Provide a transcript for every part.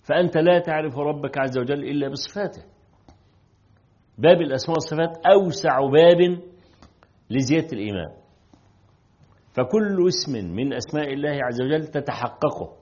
فأنت لا تعرف ربك عز وجل إلا بصفاته باب الأسماء والصفات أوسع باب لزيادة الإيمان فكل اسم من أسماء الله عز وجل تتحققه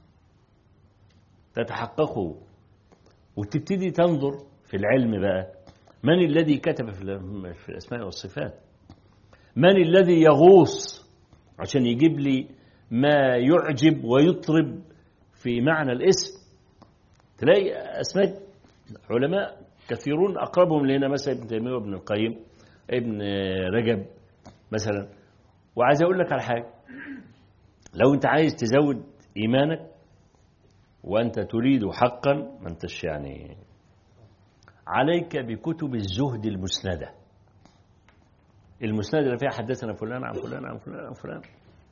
تتحققه وتبتدي تنظر في العلم بقى من الذي كتب في الأسماء والصفات من الذي يغوص عشان يجيب لي ما يعجب ويطرب في معنى الاسم تلاقي أسماء علماء كثيرون أقربهم لنا مثلا ابن تيمية وابن القيم ابن رجب مثلا وعايز أقول لك على حاجة لو أنت عايز تزود إيمانك وأنت تريد حقا ما أنتش يعني عليك بكتب الزهد المسندة المسندة اللي فيها حدثنا فلان عن فلان عن فلان عن فلان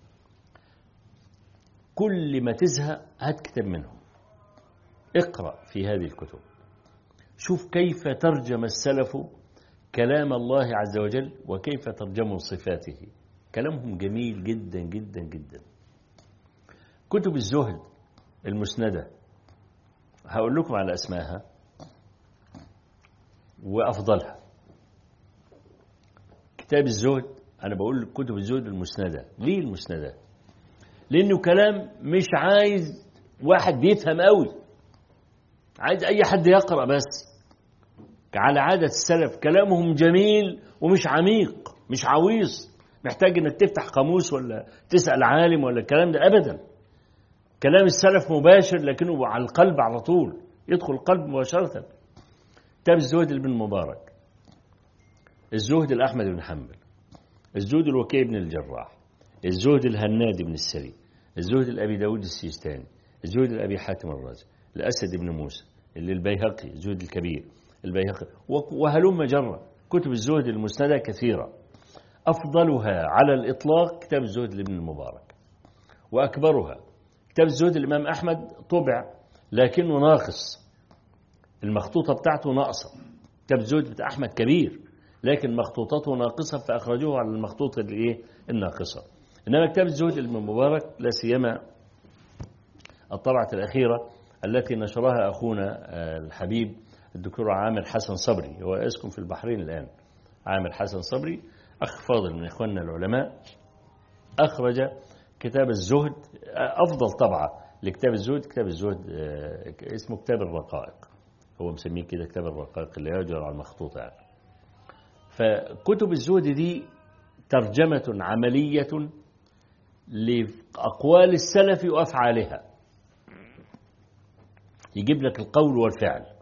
كل ما تزهق هات كتاب منهم اقرأ في هذه الكتب شوف كيف ترجم السلف كلام الله عز وجل وكيف ترجموا صفاته كلامهم جميل جدا جدا جدا كتب الزهد المسندة هقول لكم على أسمائها وأفضلها كتاب الزهد أنا بقول كتب الزهد المسندة ليه المسندة لأنه كلام مش عايز واحد بيفهم قوي عايز أي حد يقرأ بس على عادة السلف كلامهم جميل ومش عميق مش عويص محتاج انك تفتح قاموس ولا تسأل عالم ولا الكلام ده أبدا كلام السلف مباشر لكنه على القلب على طول يدخل القلب مباشرة كتاب الزهد بن مبارك الزهد الأحمد بن حنبل الزهد الوكيع بن الجراح الزهد الهناد بن السري الزهد الأبي داود السيستاني الزهد الأبي حاتم الرازي الأسد بن موسى اللي البيهقي الزهد الكبير البيهقي وهلم جرة كتب الزهد المسندة كثيرة أفضلها على الإطلاق كتاب الزهد لابن المبارك وأكبرها كتاب الزهد الإمام أحمد طبع لكنه ناقص المخطوطة بتاعته ناقصة كتاب الزهد بتاع أحمد كبير لكن مخطوطته ناقصة فأخرجوه على المخطوطة الإيه الناقصة إنما كتاب الزهد المبارك لا سيما الطبعة الأخيرة التي نشرها أخونا الحبيب الدكتور عامر حسن صبري هو يسكن في البحرين الآن عامر حسن صبري أخ فاضل من إخواننا العلماء أخرج كتاب الزهد أفضل طبعة لكتاب الزهد كتاب الزهد اسمه كتاب الرقائق هو مسميه كده كتاب الرقائق اللي يجر على المخطوطة يعني. فكتب الزهد دي ترجمة عملية لأقوال السلف وأفعالها يجيب لك القول والفعل